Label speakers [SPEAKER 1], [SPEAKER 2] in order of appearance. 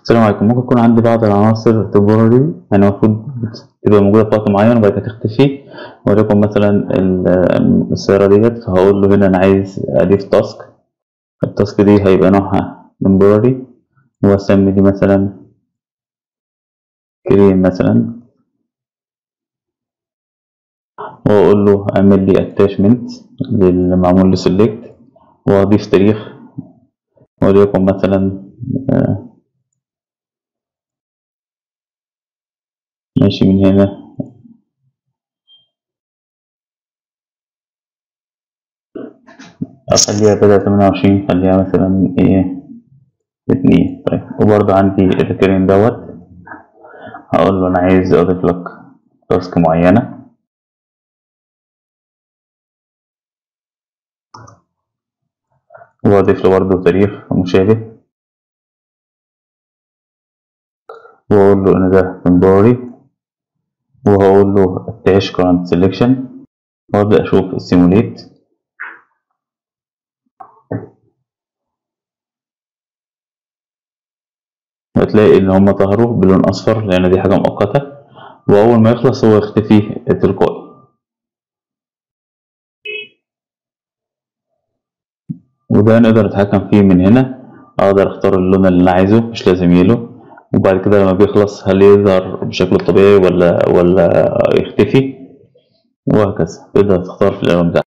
[SPEAKER 1] السلام عليكم ممكن يكون عندي بعض العناصر temporary يعني المفروض تبقى موجودة في وقت معين وبعد كده تختفي وليكن مثلا ال- السيارة ديت فهقول له هنا أنا عايز أضيف تاسك التاسك دي هيبقى نوعها temporary وأسمي دي مثلا كريم مثلا وأقول له اعمل لي attachment للمعمول له select وأضيف تاريخ وليكن مثلا آه، ماشي من هنا أخليها بدل تمانية وعشرين خليها مثلا إيه اتنين طيب وبرضه عندي الريكرين دوت هقول له أنا عايز أضيف لك تاسك معينة وأضيف له برضه تاريخ مشابه وأقول له إن ده temporary وهقول له attach current selection وأبدأ أشوف السيموليت هتلاقي إن هما ظهروا بلون أصفر لأن دي حاجة مؤقتة وأول ما يخلص هو يختفي تلقائي وده نقدر نتحكم فيه من هنا أقدر أختار اللون اللي أنا عايزه مش لازم يلو وبعد كده لما بيخلص هل يظهر بشكله الطبيعي ولا ولا يختفي وهكذا تقدر تختار في الألوان بتاعتك